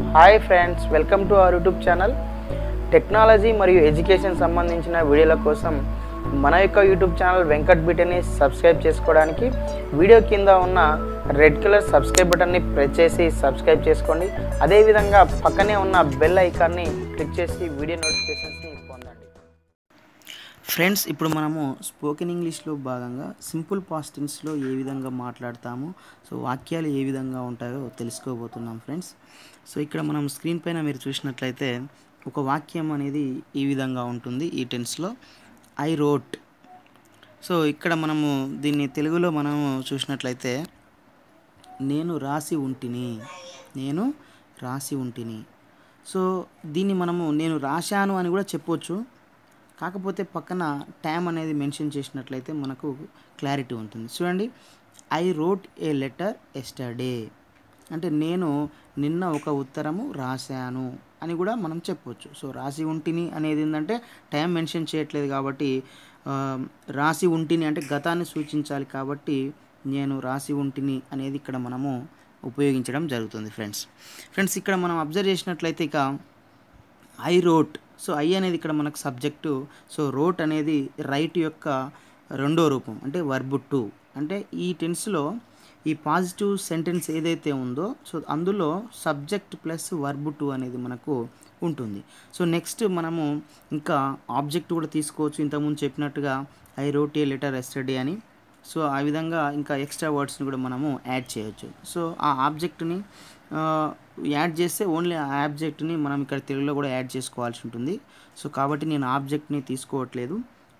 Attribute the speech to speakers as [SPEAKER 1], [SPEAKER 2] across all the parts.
[SPEAKER 1] hi friends welcome to our YouTube channel technology మరియు education సంబంధించిన వీడియోల కోసం మన యొక్క యూట్యూబ్ ఛానల్ వెంకట్ బిటని సబ్స్క్రైబ్ చేసుకోవడానికి వీడియో కింద ఉన్న రెడ్ కలర్ సబ్స్క్రైబ్ బటన్ని ప్రెస్ చేసి సబ్స్క్రైబ్ చేసుకోండి అదేవిధంగా పక్కనే ఉన్న బెల్ ఐకాన్ని క్లిక్ చేసి వీడియో నోటిఫికేషన్స్ని పొందండి ఫ్రెండ్స్ ఇప్పుడు మనము స్పోకెన్ ఇంగ్లీష్లో భాగంగా సింపుల్ పాస్టింగ్స్లో ఏ విధంగా మాట్లాడతాము సో వాక్యాలు ఏ విధంగా ఉంటాయో తెలుసుకోబోతున్నాం ఫ్రెండ్స్ సో ఇక్కడ మనం స్క్రీన్ పైన మీరు చూసినట్లయితే ఒక వాక్యం అనేది ఈ విధంగా ఉంటుంది ఈ టెన్స్లో ఐ రోట్ సో ఇక్కడ మనము దీన్ని తెలుగులో మనము చూసినట్లయితే నేను రాసి ఉంటిని నేను రాసి ఉంటిని సో దీన్ని మనము నేను రాశాను అని కూడా చెప్పొచ్చు కాకపోతే పక్కన ట్యామ్ అనేది మెన్షన్ చేసినట్లయితే మనకు క్లారిటీ ఉంటుంది చూడండి I wrote a letter yesterday అంటే నేను నిన్న ఒక ఉత్తరము రాశాను అని కూడా మనం చెప్పొచ్చు సో రాసి ఉంటిని అనేది ఏంటంటే టైం మెన్షన్ చేయట్లేదు కాబట్టి ఆ, రాసి ఉంటిని అంటే గతాన్ని సూచించాలి కాబట్టి నేను రాసి ఉంటిని అనేది ఇక్కడ మనము ఉపయోగించడం జరుగుతుంది ఫ్రెండ్స్ ఫ్రెండ్స్ ఇక్కడ మనం అబ్జర్వ్ చేసినట్లయితే ఇక ఐ రోట్ సో ఐ అనేది ఇక్కడ మనకు సబ్జెక్టు సో రోట్ అనేది రైట్ యొక్క రెండో రూపం అంటే వర్బ్ టు అంటే ఈ టెన్స్లో ఈ పాజిటివ్ సెంటెన్స్ ఏదైతే ఉందో సో అందులో సబ్జెక్ట్ ప్లస్ వర్బ్ టు అనేది మనకు ఉంటుంది సో నెక్స్ట్ మనము ఇంకా ఆబ్జెక్ట్ కూడా తీసుకోవచ్చు ఇంతకుముందు చెప్పినట్టుగా I wrote a letter yesterday అని సో ఆ విధంగా ఇంకా ఎక్స్ట్రా వర్డ్స్ని కూడా మనము యాడ్ చేయొచ్చు సో ఆ ఆబ్జెక్ట్ని యాడ్ చేస్తే ఓన్లీ ఆ ఆబ్జెక్ట్ని మనం ఇక్కడ తెలుగులో కూడా యాడ్ చేసుకోవాల్సి ఉంటుంది సో కాబట్టి నేను ఆబ్జెక్ట్ని తీసుకోవట్లేదు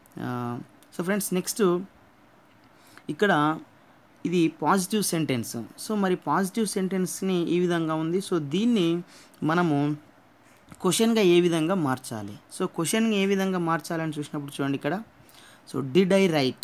[SPEAKER 1] సో ఫ్రెండ్స్ నెక్స్ట్ ఇక్కడ ఇది పాజిటివ్ సెంటెన్స్ సో మరి పాజిటివ్ సెంటెన్స్ని ఈ విధంగా ఉంది సో దీన్ని మనము క్వశ్చన్గా ఏ విధంగా మార్చాలి సో క్వశ్చన్గా ఏ విధంగా మార్చాలని చూసినప్పుడు చూడండి ఇక్కడ సో డిడ్ ఐ రైట్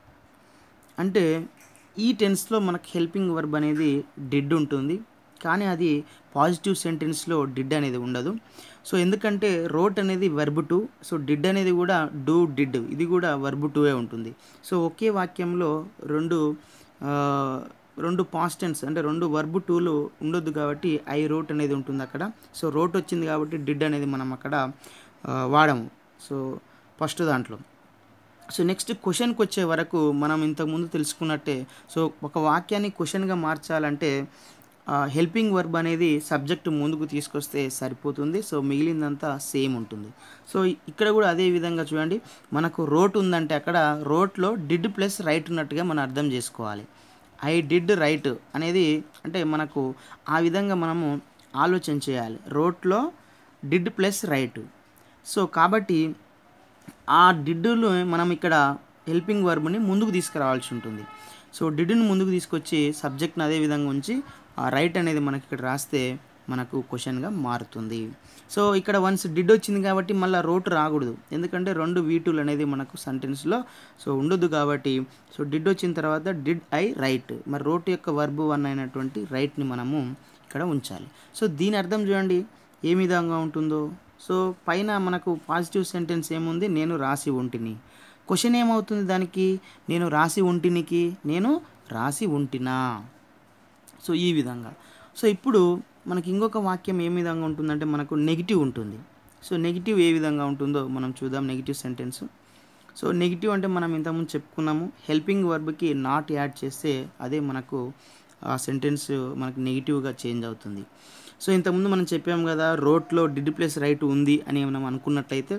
[SPEAKER 1] అంటే ఈ టెన్స్లో మనకు హెల్పింగ్ వర్బ్ అనేది డిడ్ ఉంటుంది కానీ అది పాజిటివ్ సెంటెన్స్లో డిడ్ అనేది ఉండదు సో ఎందుకంటే రోట్ అనేది వర్బ్ టు సో డిడ్ అనేది కూడా డూ డిడ్ ఇది కూడా వర్బ్ టూవే ఉంటుంది సో ఒకే వాక్యంలో రెండు ఆ, రెండు పాస్టెన్స్ అంటే రెండు వర్బ్ టూలు ఉండొద్దు కాబట్టి ఐ రోట్ అనేది ఉంటుంది అక్కడ సో రోట్ వచ్చింది కాబట్టి డిడ్ అనేది మనం అక్కడ ఆ, వాడము సో ఫస్ట్ దాంట్లో సో నెక్స్ట్ క్వశ్చన్కి వచ్చే వరకు మనం ఇంతకుముందు తెలుసుకున్నట్టే సో ఒక వాక్యాన్ని క్వశ్చన్గా మార్చాలంటే హెల్పింగ్ వర్బ్ అనేది సబ్జెక్ట్ ముందుకు తీసుకొస్తే సరిపోతుంది సో మిగిలిందంతా సేమ్ ఉంటుంది సో ఇక్కడ కూడా అదే విధంగా చూడండి మనకు రోట్ ఉందంటే అక్కడ రోట్లో డిడ్ ప్లస్ రైట్ ఉన్నట్టుగా మనం అర్థం చేసుకోవాలి ఐ డిడ్ రైట్ అనేది అంటే మనకు ఆ విధంగా మనము ఆలోచన చేయాలి రోట్లో డిడ్ ప్లస్ రైట్ సో కాబట్టి ఆ డిడ్డులు మనం ఇక్కడ హెల్పింగ్ వర్బ్ని ముందుకు తీసుకురావాల్సి ఉంటుంది సో డిడ్ని ముందుకు తీసుకొచ్చి సబ్జెక్ట్ని అదే విధంగా ఉంచి ఆ రైట్ అనేది మనకి ఇక్కడ రాస్తే మనకు క్వశ్చన్గా మారుతుంది సో ఇక్కడ వన్స్ డిడ్ వచ్చింది కాబట్టి మళ్ళీ రోట్ రాకూడదు ఎందుకంటే రెండు వీటులు అనేది మనకు సెంటెన్స్లో సో ఉండదు కాబట్టి సో డిడ్ వచ్చిన తర్వాత డిడ్ ఐ రైట్ మరి రోట్ యొక్క వర్బ్ వన్ అయినటువంటి రైట్ని మనము ఇక్కడ ఉంచాలి సో దీని అర్థం చూడండి ఏ విధంగా ఉంటుందో సో పైన మనకు పాజిటివ్ సెంటెన్స్ ఏముంది నేను రాసి ఉంటిని క్వశ్చన్ ఏమవుతుంది దానికి నేను రాసి ఉంటినికి నేను రాసి ఉంటినా సో ఈ విధంగా సో ఇప్పుడు మనకి ఇంకొక వాక్యం ఏ విధంగా ఉంటుందంటే మనకు నెగిటివ్ ఉంటుంది సో నెగిటివ్ ఏ విధంగా ఉంటుందో మనం చూద్దాం నెగిటివ్ సెంటెన్స్ సో నెగిటివ్ అంటే మనం ఇంతకుముందు చెప్పుకున్నాము హెల్పింగ్ వర్బ్కి నాట్ యాడ్ చేస్తే అదే మనకు ఆ సెంటెన్స్ మనకు నెగిటివ్గా చేంజ్ అవుతుంది సో ఇంతకుముందు మనం చెప్పాము కదా రోట్లో డిడ్ ప్లస్ రైట్ ఉంది అని మనం అనుకున్నట్లయితే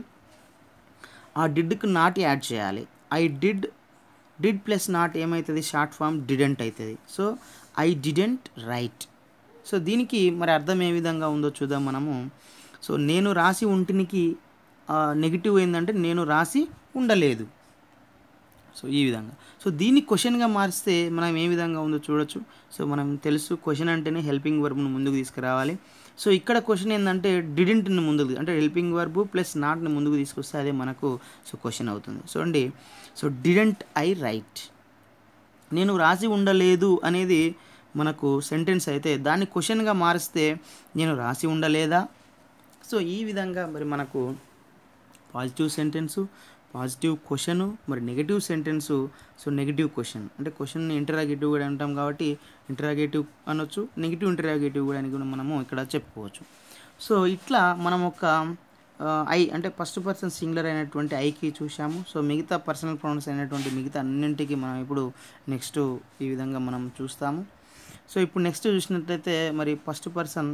[SPEAKER 1] ఆ డిడ్కి నాట్ యాడ్ చేయాలి I did did plus not ఏమవుతుంది షార్ట్ ఫామ్ డిడెంట్ అవుతుంది so I didn't write so దీనికి మరి అర్థం ఏ విధంగా ఉందో చూద్దాం మనము సో నేను రాసి ఉంటినికి నెగిటివ్ ఏంటంటే నేను రాసి ఉండలేదు సో ఈ విధంగా సో దీన్ని క్వశ్చన్గా మారిస్తే మనం ఏ విధంగా ఉందో చూడొచ్చు సో మనం తెలుసు క్వశ్చన్ అంటేనే హెల్పింగ్ వర్బ్ను ముందుకు తీసుకురావాలి సో ఇక్కడ క్వశ్చన్ ఏంటంటే డిడెంట్ని ముందుకు అంటే హెల్పింగ్ వర్బ్ ప్లస్ నాట్ని ముందుకు తీసుకొస్తే అదే మనకు సో క్వశ్చన్ అవుతుంది చూడండి సో డిడెంట్ ఐ రైట్ నేను రాసి ఉండలేదు అనేది మనకు సెంటెన్స్ అయితే దాన్ని క్వశ్చన్గా మారిస్తే నేను రాసి ఉండలేదా సో ఈ విధంగా మరి మనకు పాజిటివ్ సెంటెన్సు పాజిటివ్ క్వశ్చన్ మరి negative sentence so negative question అంటే క్వశ్చన్ ఇంటరాగేటివ్ కూడా అంటాం కాబట్టి ఇంటరాగేటివ్ అనొచ్చు నెగిటివ్ ఇంటరాగేటివ్ కూడా అని కూడా మనము ఇక్కడ చెప్పుకోవచ్చు సో ఇట్లా మనం ఒక ఐ అంటే ఫస్ట్ పర్సన్ సింగులర్ అయినటువంటి ఐకి చూసాము సో మిగతా పర్సనల్ ప్రొనౌన్స్ అయినటువంటి మిగతా అన్నింటికి మనం ఇప్పుడు నెక్స్ట్ ఈ విధంగా మనం చూస్తాము సో ఇప్పుడు నెక్స్ట్ చూసినట్లయితే మరి first person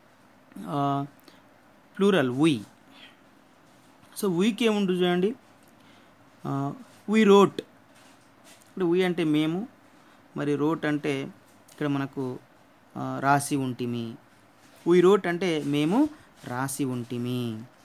[SPEAKER 1] plural we so ఉయ్కి ఏముంటుంది చూడండి ఉయ్ రోట్ అంటే ఉయ్ అంటే మేము మరి రోట్ అంటే ఇక్కడ మనకు ఆ, రాసి ఉంటిమి ఉయ్ రోట్ అంటే మేము రాసి ఉంటిమి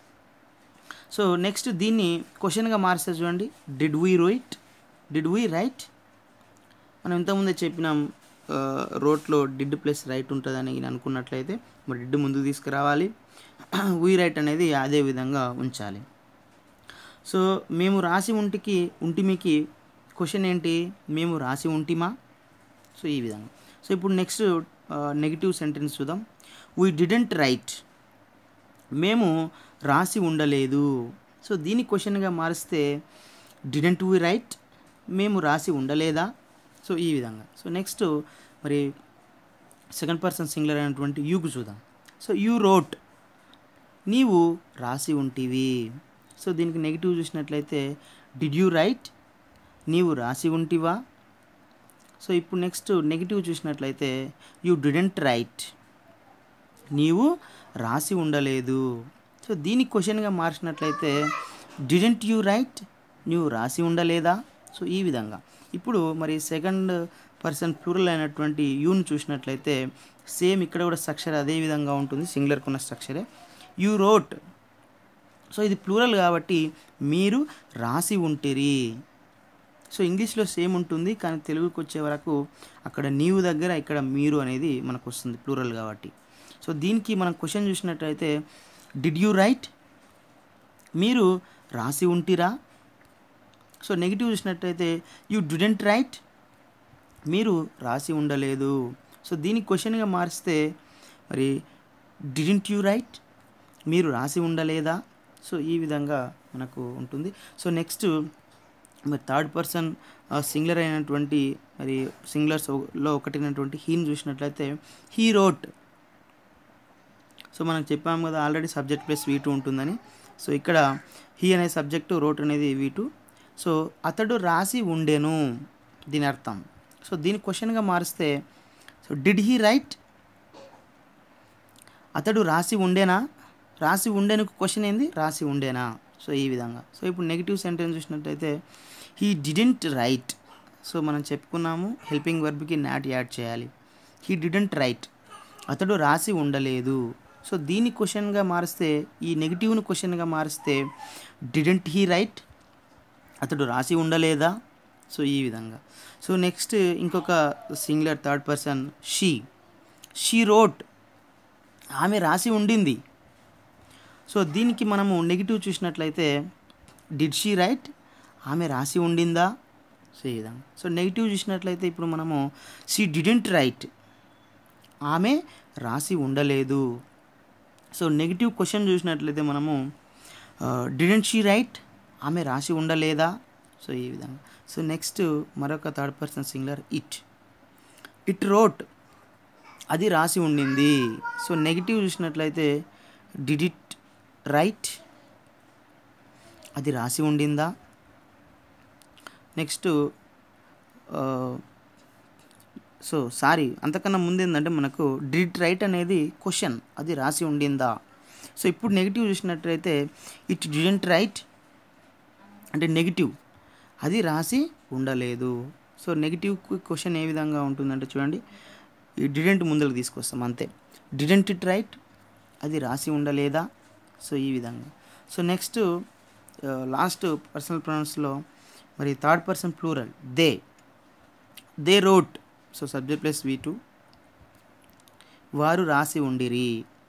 [SPEAKER 1] సో నెక్స్ట్ దీన్ని క్వశ్చన్గా మారిస్తే చూడండి did we write did we write మనం ఇంతకుముందే చెప్పినాం రోట్లో డిడ్ ప్లస్ రైట్ ఉంటుందని నేను అనుకున్నట్లయితే మరి డిడ్ ముందుకు తీసుకురావాలి వీ రైట్ అనేది అదే విధంగా ఉంచాలి సో మేము రాసి ఉంటికి ఉంటిమికి క్వశ్చన్ ఏంటి మేము రాసి ఉంటిమా సో ఈ విధంగా సో ఇప్పుడు నెక్స్ట్ నెగిటివ్ సెంటెన్స్ చూద్దాం వీ డిడెంట్ రైట్ మేము రాసి ఉండలేదు సో దీని క్వశ్చన్గా మారిస్తే డిడెంట్ వీ రైట్ మేము రాసి ఉండలేదా సో ఈ విధంగా సో నెక్స్ట్ మరి సెకండ్ పర్సన్ సింగులర్ అయినటువంటి యూకు చూద్దాం సో యూ రోట్ నీవు రాసి ఉంటివి సో దీనికి నెగిటివ్ చూసినట్లయితే డిడ్ యూ రైట్ నీవు రాసి ఉంటివా సో ఇప్పుడు నెక్స్ట్ నెగిటివ్ చూసినట్లయితే యూ డిడెంట్ రైట్ నీవు రాసి ఉండలేదు సో దీని క్వశ్చన్గా మార్చినట్లయితే డిడెంట్ యూ రైట్ నువ్వు రాసి ఉండలేదా సో ఈ విధంగా ఇప్పుడు మరి సెకండ్ పర్సన్ ప్లూరల్ అయినటువంటి యూని చూసినట్లయితే సేమ్ ఇక్కడ కూడా స్ట్రక్చర్ అదే విధంగా ఉంటుంది సింగులర్కి ఉన్న స్ట్రక్చరే యూ రోట్ సో ఇది ప్లూరల్ కాబట్టి మీరు రాసి ఉంటిరి సో ఇంగ్లీష్లో సేమ్ ఉంటుంది కానీ తెలుగుకి వచ్చే వరకు అక్కడ నీవు దగ్గర ఇక్కడ మీరు అనేది మనకు వస్తుంది ప్లూరల్ కాబట్టి సో దీనికి మనం క్వశ్చన్ చూసినట్టయితే డిడ్ యూ రైట్ మీరు రాసి ఉంటిరా సో నెగిటివ్ చూసినట్టయితే యూ డిడెంట్ రైట్ మీరు రాసి ఉండలేదు సో దీనికి క్వశ్చన్గా మారిస్తే మరి డిడెంట్ యూ రైట్ మీరు రాసి ఉండలేదా సో ఈ విధంగా మనకు ఉంటుంది సో నెక్స్ట్ మరి థర్డ్ పర్సన్ సింగులర్ అయినటువంటి మరి సింగులర్స్లో ఒకటినటువంటి హీని చూసినట్లయితే హీ రోట్ సో మనం చెప్పాము కదా already subject plus V two ఉంటుందని సో ఇక్కడ హీ అనే సబ్జెక్టు రోట్ అనేది వీ టూ సో అతడు రాసి ఉండెను దీని అర్థం సో దీని క్వశ్చన్గా మారిస్తే సో డిడ్ హీ రైట్ అతడు రాసి ఉండేనా రాసి ఉండేను క్వశ్చన్ ఏంది రాసి ఉండేనా సో ఈ విధంగా సో ఇప్పుడు నెగిటివ్ సెంటెన్స్ చూసినట్టయితే హీ డిడెంట్ రైట్ సో మనం చెప్పుకున్నాము హెల్పింగ్ వర్బ్కి నాట్ యాడ్ చేయాలి హీ డిడెంట్ రైట్ అతడు రాసి ఉండలేదు సో దీన్ని క్వశ్చన్గా మారిస్తే ఈ నెగిటివ్ను క్వశ్చన్గా మారిస్తే డిడెంట్ హీ రైట్ అతడు రాసి ఉండలేదా సో ఈ విధంగా సో నెక్స్ట్ ఇంకొక singular third person she she wrote ఆమె రాసి ఉండింది సో దీనికి మనము నెగిటివ్ చూసినట్లయితే డిడ్ షీ రైట్ ఆమె రాసి ఉండిందా సో ఈ విధంగా సో నెగిటివ్ చూసినట్లయితే ఇప్పుడు మనము షీ డిడెంట్ రైట్ ఆమె రాసి ఉండలేదు సో నెగిటివ్ క్వశ్చన్ చూసినట్లయితే మనము డిడెంట్ షీ రైట్ ఆమె రాసి ఉండలేదా సో ఈ విధంగా సో నెక్స్ట్ మరొక third person singular it it wrote అది రాసి ఉండింది సో నెగిటివ్ చూసినట్లయితే డిడ్ ఇట్ రైట్ అది రాసి ఉండిందా నెక్స్ట్ సో సారీ అంతకన్నా ముందు ఏంటంటే మనకు డిడ్ రైట్ అనేది క్వశ్చన్ అది రాసి ఉండిందా సో ఇప్పుడు నెగిటివ్ చూసినట్లయితే ఇట్ డిడెంట్ రైట్ అంటే నెగిటివ్ అది రాసి ఉండలేదు సో నెగిటివ్ క్వశ్చన్ ఏ విధంగా ఉంటుందంటే చూడండి ఈ డిడెంట్ ముందరకు తీసుకొస్తాం అంతే డిడెంట్ ఇట్ రైట్ అది రాసి ఉండలేదా సో ఈ విధంగా సో నెక్స్ట్ లాస్ట్ పర్సనల్ ప్రొనౌన్స్లో మరి third person plural they they wrote so subject plus V two వారు రాసి ఉండిరి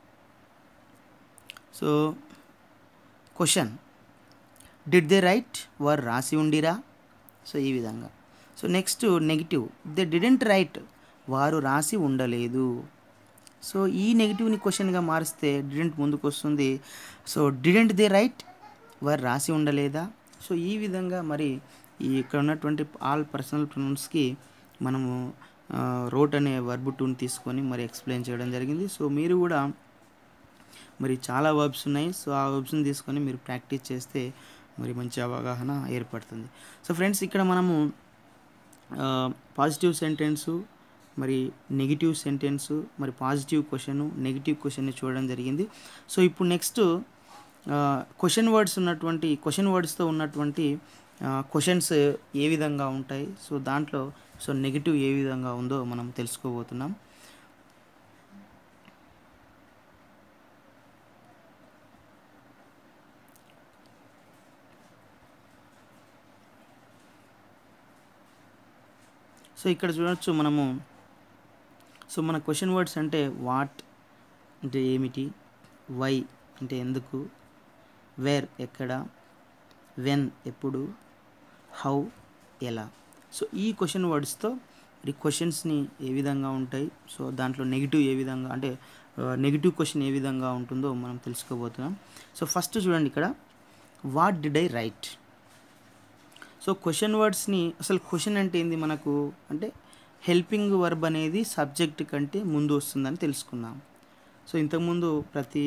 [SPEAKER 1] so question did they write వారు రాసి ఉండిరా సో ఈ విధంగా so next negative they didn't write వారు రాసి ఉండలేదు సో ఈ నెగిటివ్ని క్వశ్చన్గా మారిస్తే డిడెంట్ ముందుకు వస్తుంది సో డిడెంట్ దే రైట్ వారు రాసి ఉండలేదా సో ఈ విధంగా మరి ఈ ఇక్కడ ఉన్నటువంటి ఆల్ పర్సనల్ ప్రొనౌన్స్కి మనము రోట్ అనే వర్బ్ టూని తీసుకొని మరి ఎక్స్ప్లెయిన్ చేయడం జరిగింది సో మీరు కూడా మరి చాలా వర్బ్స్ ఉన్నాయి సో ఆ వర్బ్స్ని తీసుకొని మీరు ప్రాక్టీస్ చేస్తే మరి మంచి అవగాహన ఏర్పడుతుంది సో ఫ్రెండ్స్ ఇక్కడ మనము పాజిటివ్ సెంటెన్సు మరి నెగిటివ్ సెంటెన్సు మరి పాజిటివ్ క్వశ్చన్ నెగిటివ్ క్వశ్చన్ని చూడడం జరిగింది సో ఇప్పుడు నెక్స్ట్ క్వశ్చన్ వర్డ్స్ ఉన్నటువంటి క్వశ్చన్ వర్డ్స్తో ఉన్నటువంటి క్వశ్చన్స్ ఏ విధంగా ఉంటాయి సో దాంట్లో సో నెగిటివ్ ఏ విధంగా ఉందో మనం తెలుసుకోబోతున్నాం సో ఇక్కడ చూడొచ్చు మనము సో మన క్వశ్చన్ వర్డ్స్ అంటే వాట్ అంటే ఏమిటి వై అంటే ఎందుకు వేర్ ఎక్కడ వెన్ ఎప్పుడు హౌ ఎలా సో ఈ క్వశ్చన్ వర్డ్స్తో మరి క్వశ్చన్స్ని ఏ విధంగా ఉంటాయి సో దాంట్లో నెగిటివ్ ఏ విధంగా అంటే నెగిటివ్ క్వశ్చన్ ఏ విధంగా ఉంటుందో మనం తెలుసుకోబోతున్నాం సో ఫస్ట్ చూడండి ఇక్కడ what did I write so question వర్డ్స్ని అసలు క్వశ్చన్ అంటే ఏంది మనకు అంటే హెల్పింగ్ వర్బ్ అనేది సబ్జెక్ట్ కంటే ముందు వస్తుందని తెలుసుకుందాం సో ఇంతకుముందు ప్రతి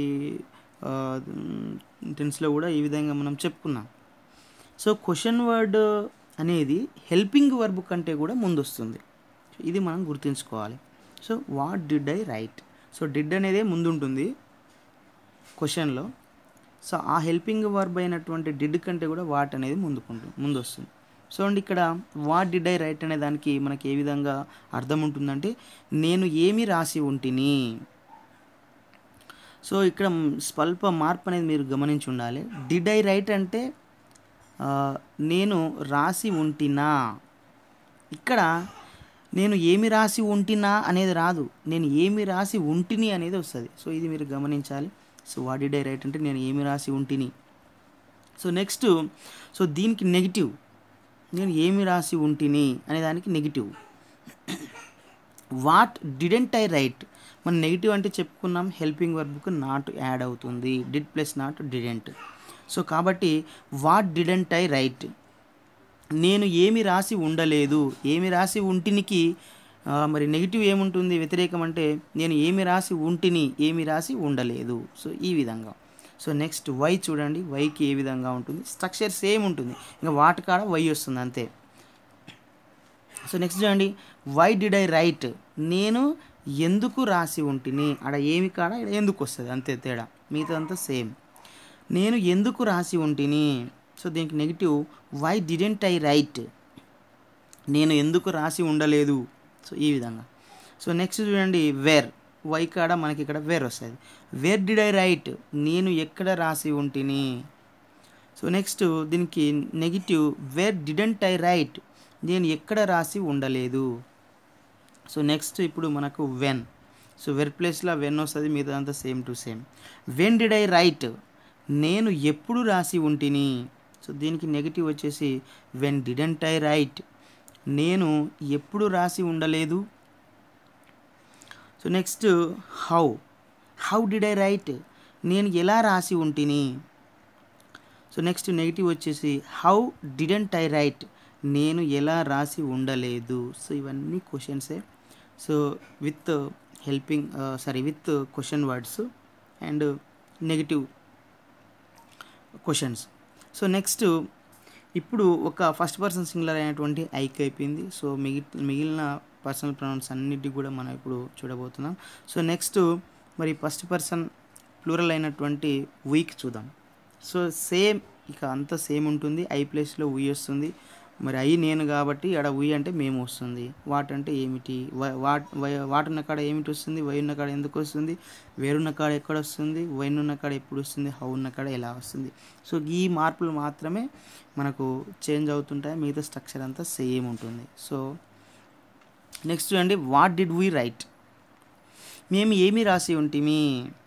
[SPEAKER 1] టెన్స్లో కూడా ఈ విధంగా మనం చెప్పుకున్నాం సో క్వశ్చన్ వర్డ్ అనేది హెల్పింగ్ వర్బ్ కంటే కూడా ముందు వస్తుంది ఇది మనం గుర్తుంచుకోవాలి so what did I write so did అనేది ముందు ఉంటుంది క్వశ్చన్లో సో ఆ హెల్పింగ్ వర్బ్ అయినటువంటి డిడ్ కంటే కూడా వాట్ అనేది ముందుకుంటుంది ముందు వస్తుంది సో అండి ఇక్కడ వాట్ డిడ్ ఐ రైట్ అనే దానికి మనకి ఏ విధంగా అర్థం ఉంటుందంటే నేను ఏమి రాసి ఉంటిని సో ఇక్కడ స్వల్ప మార్పు అనేది మీరు గమనించి ఉండాలి డిడ్ ఐ రైట్ అంటే నేను రాసి ఉంటినా ఇక్కడ నేను ఏమి రాసి ఉంటినా అనేది రాదు నేను ఏమి రాసి ఉంటిని అనేది వస్తుంది సో ఇది మీరు గమనించాలి so what did I write అంటే నేను ఏమి రాసి ఉంటిని సో నెక్స్ట్ సో దీనికి నెగిటివ్ నేను ఏమి రాసి ఉంటిని అనే దానికి negative what didn't I write మన నెగిటివ్ అంటే చెప్పుకున్నాం హెల్పింగ్ వర్బ్కు నాట్ యాడ్ అవుతుంది did plus not didn't so కాబట్టి వాట్ డిడెంట్ ఐ రైట్ నేను ఏమి రాసి ఉండలేదు ఏమి రాసి ఉంటినికి మరి నెగిటివ్ ఏముంటుంది వ్యతిరేకం అంటే నేను ఏమి రాసి ఉంటిని ఏమి రాసి ఉండలేదు సో ఈ విధంగా సో నెక్స్ట్ వై చూడండి వైకి ఏ విధంగా ఉంటుంది స్ట్రక్చర్ సేమ్ ఉంటుంది ఇంకా వాటి కాడ వై వస్తుంది అంతే సో నెక్స్ట్ చూడండి వై డిడ్ ఐ రైట్ నేను ఎందుకు రాసి ఉంటిని ఆడ ఏమి కాడ ఇక్కడ ఎందుకు వస్తుంది అంతే తేడా మిగతా అంతా సేమ్ నేను ఎందుకు రాసి ఉంటిని సో దీనికి negative why didn't I write నేను ఎందుకు రాసి ఉండలేదు సో ఈ విధంగా సో నెక్స్ట్ చూడండి వేర్ వై కాడ మనకి ఇక్కడ వేర్ వస్తుంది వేర్ డిడ్ ఐ రైట్ నేను ఎక్కడ రాసి ఉంటిని సో నెక్స్ట్ దీనికి negative where didn't I write నేను ఎక్కడ రాసి ఉండలేదు సో నెక్స్ట్ ఇప్పుడు మనకు వెన్ సో వెర్ ప్లేస్లో వెన్ వస్తుంది మీద అంతా same to same when did I write నేను ఎప్పుడు రాసి ఉంటిని సో దీనికి నెగిటివ్ వచ్చేసి వెన్ డిడెంట్ ఐ రైట్ నేను ఎప్పుడు రాసి ఉండలేదు so next how how did I write నేను ఎలా రాసి ఉంటిని సో నెక్స్ట్ నెగిటివ్ వచ్చేసి హౌ డిడెంట్ ఐ రైట్ నేను ఎలా రాసి ఉండలేదు సో ఇవన్నీ క్వశ్చన్సే so with helping sorry with question words and negative questions so next ఇప్పుడు ఒక ఫస్ట్ పర్సన్ సింగులర్ అయినటువంటి ఐక్ అయిపోయింది సో మిగి మిగిలిన పర్సనల్ ప్రొనౌన్స్ అన్నిటికి కూడా మనం ఇప్పుడు చూడబోతున్నాం సో నెక్స్ట్ మరి ఫస్ట్ పర్సన్ ప్లూరల్ అయినటువంటి వీక్ చూద్దాం సో సేమ్ ఇక అంత సేమ్ ఉంటుంది ఐ ప్లేస్లో ఉయ్ వస్తుంది మరి అయి నేను కాబట్టి ఆడ ఉయ్ అంటే మేము వస్తుంది వాట్ అంటే ఏమిటి వాట్ వాట్ ఉన్న కాడ ఏమిటి వస్తుంది వై ఉన్న కాడ ఎందుకు వస్తుంది వేరున్న కాడ ఎక్కడ వస్తుంది వైన్ ఉన్న కాడ ఎప్పుడు వస్తుంది హౌ ఉన్న కాడ ఎలా వస్తుంది సో ఈ మార్పులు మాత్రమే మనకు చేంజ్ అవుతుంటాయి మిగతా స్ట్రక్చర్ అంతా సేమ్ ఉంటుంది సో నెక్స్ట్ చూడండి వాట్ డిడ్ వీ రైట్ మేము ఏమి రాసి ఉంటిమి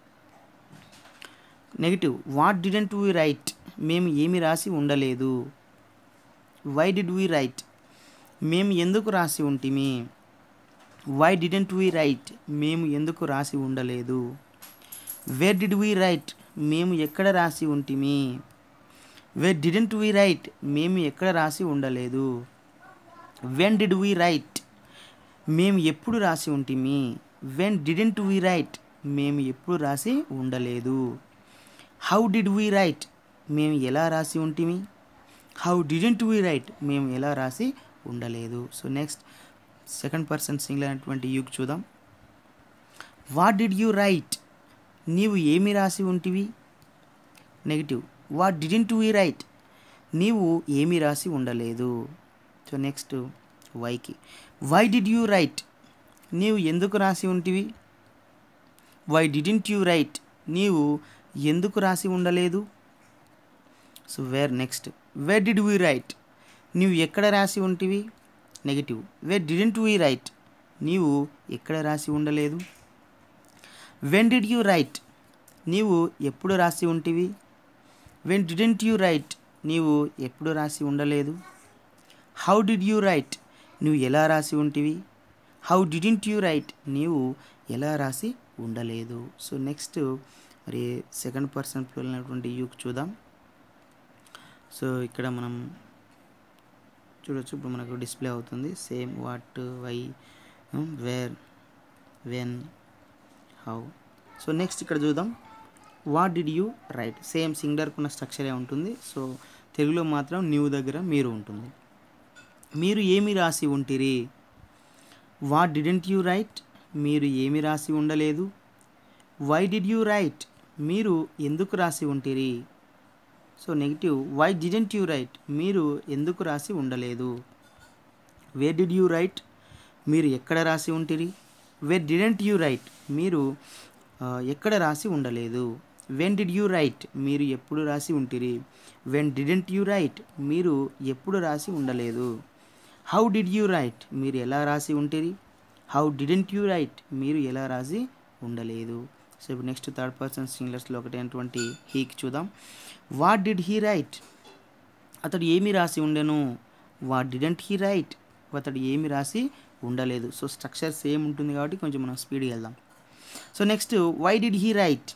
[SPEAKER 1] negative what didn't we write మేము ఏమి రాసి ఉండలేదు వై డిడ్ వీ రైట్ మేము ఎందుకు రాసి ఉంటిమి వై డిడెంట్ వీ రైట్ మేము ఎందుకు రాసి ఉండలేదు వేర్ డిడ్ వీ రైట్ మేము ఎక్కడ రాసి ఉంటిమి వే డిడెంట్ వీ రైట్ మేము ఎక్కడ రాసి ఉండలేదు వెన్ డిడ్ వీ రైట్ మేము ఎప్పుడు రాసి ఉంటిమి వెన్ డిడెంట్ వీ రైట్ మేము ఎప్పుడు రాసి ఉండలేదు హౌ డిడ్ వీ రైట్ మేము ఎలా రాసి ఉంటిమి హౌ డిడెంట్ వీ రైట్ మేము ఎలా రాసి ఉండలేదు so next second person singular అనేటువంటి యూక్ చూద్దాం వాట్ డిడ్ యూ రైట్ నీవు ఏమి రాసి ఉంటివి negative what didn't we write నీవు ఏమి రాసి ఉండలేదు సో నెక్స్ట్ వైకి వై డిడ్ యూ రైట్ నీవు ఎందుకు రాసి ఉంటివి వై డిడెంట్ యూ రైట్ నీవు ఎందుకు రాసి ఉండలేదు so where next where did we write నీవు ఎక్కడ రాసి ఉంటివి negative where didn't we write నీవు ఎక్కడ రాసి ఉండలేదు వెన్ డిడ్ యూ రైట్ నీవు ఎప్పుడు రాసి ఉంటివి వెన్ డిడెంట్ యూ రైట్ నీవు ఎప్పుడు రాసి ఉండలేదు హౌ డిడ్ యూ రైట్ నువ్వు ఎలా రాసి ఉంటివి హౌ డిడెంట్ యూ రైట్ నీవు ఎలా రాసి ఉండలేదు సో నెక్స్ట్ మరి సెకండ్ పర్సన్ పిల్లలైనటువంటి యూక్ చూద్దాం సో ఇక్కడ మనం చూడొచ్చు ఇప్పుడు మనకు డిస్ప్లే అవుతుంది same what why where when how so next ఇక్కడ చూద్దాం what did you write same సింగులర్కి ఉన్న స్ట్రక్చరే ఉంటుంది సో తెలుగులో మాత్రం న్యూ దగ్గర మీరు ఉంటుంది మీరు ఏమి రాసి ఉంటిరి వాట్ డిడెంట్ యూ రైట్ మీరు ఏమి రాసి ఉండలేదు వై డిడ్ యూ రైట్ మీరు ఎందుకు రాసి ఉంటిరి so negative why didn't you write మీరు ఎందుకు రాసి ఉండలేదు వే డిడ్ యూ రైట్ మీరు ఎక్కడ రాసి ఉంటిరి వే డిడెంట్ యూ రైట్ మీరు ఆ, ఎక్కడ రాసి ఉండలేదు వెన్ డిడ్ యూ రైట్ మీరు ఎప్పుడు రాసి ఉంటిరి వెన్ డిడెంట్ యూ రైట్ మీరు ఎప్పుడు రాసి ఉండలేదు హౌ డిడ్ యూ రైట్ మీరు ఎలా రాసి ఉంటిరి హౌ డిడెంట్ యూ రైట్ మీరు ఎలా రాసి ఉండలేదు సో ఇప్పుడు నెక్స్ట్ థర్డ్ పర్సన్ సింగులర్స్లో ఒకటైనటువంటి హీకి చూద్దాం వాట్ డిడ్ హీ రైట్ అతడు ఏమి రాసి ఉండెను వాట్ డిడెంట్ హీ రైట్ అతడు ఏమి రాసి ఉండలేదు సో స్ట్రక్చర్ సేమ్ ఉంటుంది కాబట్టి కొంచెం మనం స్పీడ్గా వెళ్దాం so next why did he write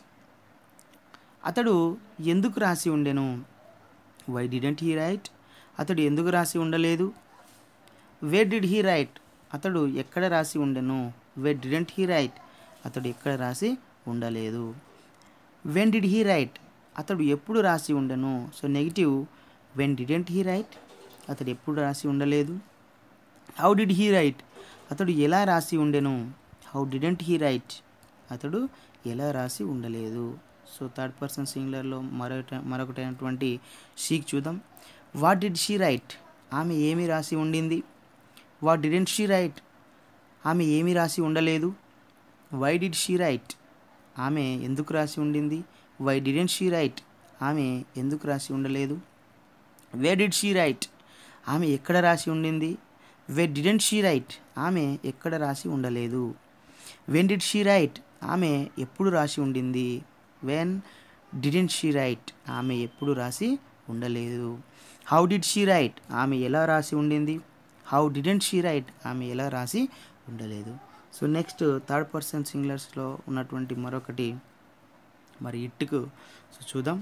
[SPEAKER 1] అతడు ఎందుకు రాసి ఉండెను వై డిడెంట్ హీ రైట్ అతడు ఎందుకు రాసి ఉండలేదు వే డిడ్ హీ రైట్ అతడు ఎక్కడ రాసి ఉండెను వే డిడెంట్ హీ రైట్ అతడు ఎక్కడ రాసి ఉండలేదు వెన్ డిడ్ హీ రైట్ అతడు ఎప్పుడు రాసి ఉండను so negative when didn't he write అతడు ఎప్పుడు రాసి ఉండలేదు హౌ డిడ్ హీ రైట్ అతడు ఎలా రాసి ఉండెను హౌ డిడెంట్ హీ రైట్ అతడు ఎలా రాసి ఉండలేదు సో థర్డ్ పర్సన్ సింగులర్లో మరొక మరొకటైనటువంటి షీక్ చూద్దాం వాట్ డిడ్ షీ రైట్ ఆమె ఏమి రాసి ఉండింది వాట్ డిడెంట్ షీ రైట్ ఆమె ఏమి రాసి ఉండలేదు వై డిడ్ షీ రైట్ ఆమె ఎందుకు రాసి ఉండింది వై డిడెంట్ షీ రైట్ ఆమె ఎందుకు రాసి ఉండలేదు వే డిడ్ షీ రైట్ ఆమె ఎక్కడ రాసి ఉండింది వే డిడెంట్ షీ రైట్ ఆమె ఎక్కడ రాసి ఉండలేదు వెన్ డిడ్ షీ రైట్ ఆమె ఎప్పుడు రాసి ఉండింది వెన్ డిడెంట్ షీ రైట్ ఆమె ఎప్పుడు రాసి ఉండలేదు హౌ డిడ్ షీ రైట్ ఆమె ఎలా రాసి ఉండింది హౌ డిడెంట్ షీ రైట్ ఆమె ఎలా రాసి ఉండలేదు సో నెక్స్ట్ థర్డ్ పర్సన్ సింగులర్స్లో ఉన్నటువంటి మరొకటి మరి ఇట్టుకు సో చూద్దాం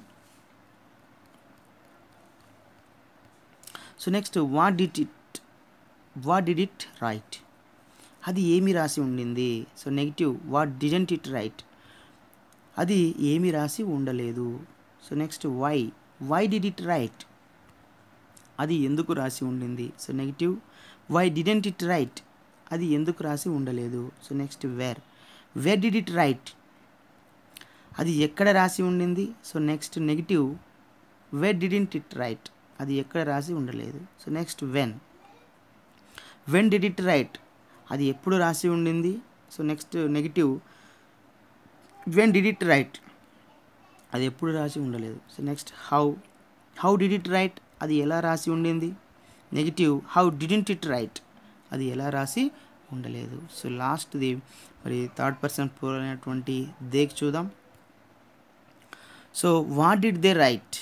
[SPEAKER 1] so next what did it what did it write అది ఏమి రాసి ఉండింది so negative what didn't it write అది ఏమి రాసి ఉండలేదు so next why why did it write అది ఎందుకు రాసి ఉండింది so negative why didn't it write అది ఎందుకు రాసి ఉండలేదు so next where where did it write అది ఎక్కడ రాసి ఉండింది so next negative where didn't it write అది ఎక్కడ రాసి ఉండలేదు so next when when did it write అది ఎప్పుడు రాసి ఉండింది so next negative when did it write అది ఎప్పుడు రాసి ఉండలేదు so next how how did it write అది ఎలా రాసి ఉండింది negative how didn't it write అది ఎలా రాసి ఉండలేదు సో లాస్ట్ది మరి థర్డ్ పర్సన్ ప్లూరల్ అనేటువంటి దేక్ చూద్దాం so what did they write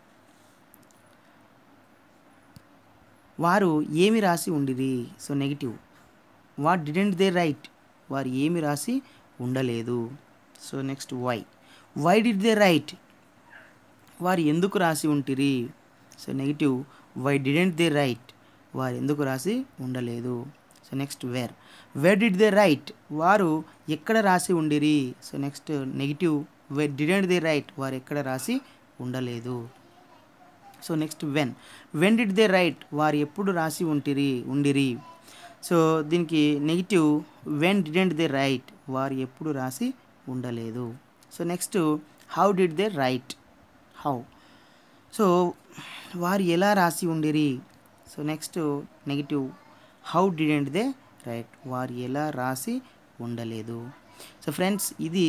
[SPEAKER 1] వారు ఏమి రాసి ఉండిరి so negative what didn't they write వారు ఏమి రాసి ఉండలేదు so next why why did they write వారు ఎందుకు రాసి ఉంటిరి so negative why didn't they write వారు ఎందుకు రాసి ఉండలేదు so next where where did they write వారు ఎక్కడ రాసి ఉండిరి so next negative where didn't they write వారు ఎక్కడ రాసి ఉండలేదు so next when when did they write వారు ఎప్పుడు రాసి ఉంటిరి ఉండిరి సో దీనికి negative when didn't they write వారు ఎప్పుడు రాసి ఉండలేదు so next how did they write how so వారు ఎలా రాసి ఉండిరి so next negative how didn't they write వారు ఎలా రాసి ఉండలేదు సో ఫ్రెండ్స్ ఇది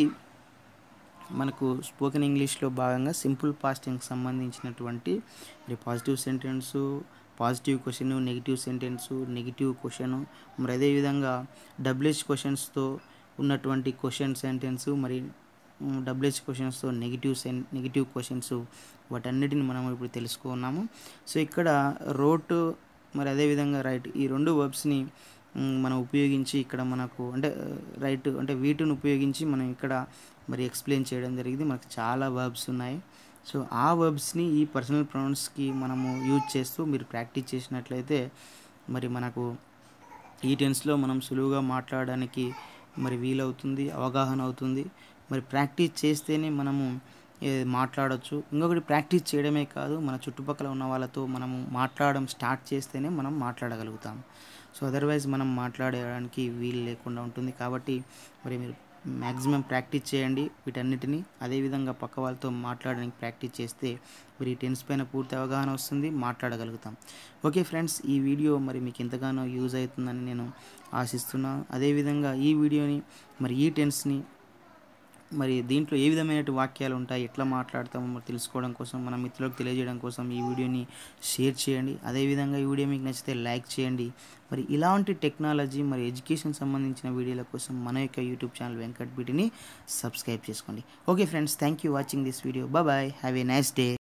[SPEAKER 1] మనకు స్పోకెన్ ఇంగ్లీష్లో భాగంగా సింపుల్ పాస్టింగ్కి సంబంధించినటువంటి మరి positive sentence positive question negative sentence negative question మరి అదేవిధంగా డబ్ల్యూహెచ్ క్వశ్చన్స్తో ఉన్నటువంటి క్వశ్చన్ సెంటెన్స్ మరి డబ్ల్యూహెచ్ క్వశ్చన్స్తో నెగిటివ్ సెన్ నెగిటివ్ క్వశ్చన్స్ వాటన్నిటిని మనం ఇప్పుడు తెలుసుకున్నాము సో ఇక్కడ రోట్ మరి అదేవిధంగా రైట్ ఈ రెండు వర్బ్స్ని మనం ఉపయోగించి ఇక్కడ మనకు అంటే రైట్ అంటే వీటిని ఉపయోగించి మనం ఇక్కడ మరి ఎక్స్ప్లెయిన్ చేయడం జరిగింది మనకు చాలా వర్బ్స్ ఉన్నాయి సో ఆ వర్బ్స్ని ఈ పర్సనల్ ప్రొనౌన్స్కి మనము యూజ్ చేస్తూ మీరు ప్రాక్టీస్ చేసినట్లయితే మరి మనకు ఈ టెన్స్లో మనం సులువుగా మాట్లాడడానికి మరి వీలవుతుంది అవగాహన అవుతుంది మరి ప్రాక్టీస్ చేస్తేనే మనము మాట్లాడవచ్చు ఇంకొకటి ప్రాక్టీస్ చేయడమే కాదు మన చుట్టుపక్కల ఉన్న వాళ్ళతో మనము మాట్లాడడం స్టార్ట్ చేస్తేనే మనం మాట్లాడగలుగుతాం సో అదర్వైజ్ మనం మాట్లాడడానికి వీలు లేకుండా ఉంటుంది కాబట్టి మరి మీరు మ్యాక్సిమం ప్రాక్టీస్ చేయండి వీటన్నిటిని అదేవిధంగా పక్క వాళ్ళతో మాట్లాడడానికి ప్రాక్టీస్ చేస్తే మరి టెన్స్ పైన పూర్తి అవగాహన వస్తుంది మాట్లాడగలుగుతాం ఓకే ఫ్రెండ్స్ ఈ వీడియో మరి మీకు ఎంతగానో యూజ్ అవుతుందని నేను ఆశిస్తున్నాను అదేవిధంగా ఈ వీడియోని మరి ఈ టెన్స్ని మరి దీంట్లో ఏ విధమైన వాక్యాలు ఉంటాయి ఎట్లా మాట్లాడతామో మరి తెలుసుకోవడం కోసం మన మిత్రులకు తెలియజేయడం కోసం ఈ వీడియోని షేర్ చేయండి అదేవిధంగా ఈ వీడియో మీకు నచ్చితే లైక్ చేయండి మరి ఇలాంటి టెక్నాలజీ మరి ఎడ్యుకేషన్ సంబంధించిన వీడియోల కోసం మన యొక్క యూట్యూబ్ ఛానల్ వెంకట్ బీటిని సబ్స్క్రైబ్ చేసుకోండి okay friends thank you watching this video bye have a nice day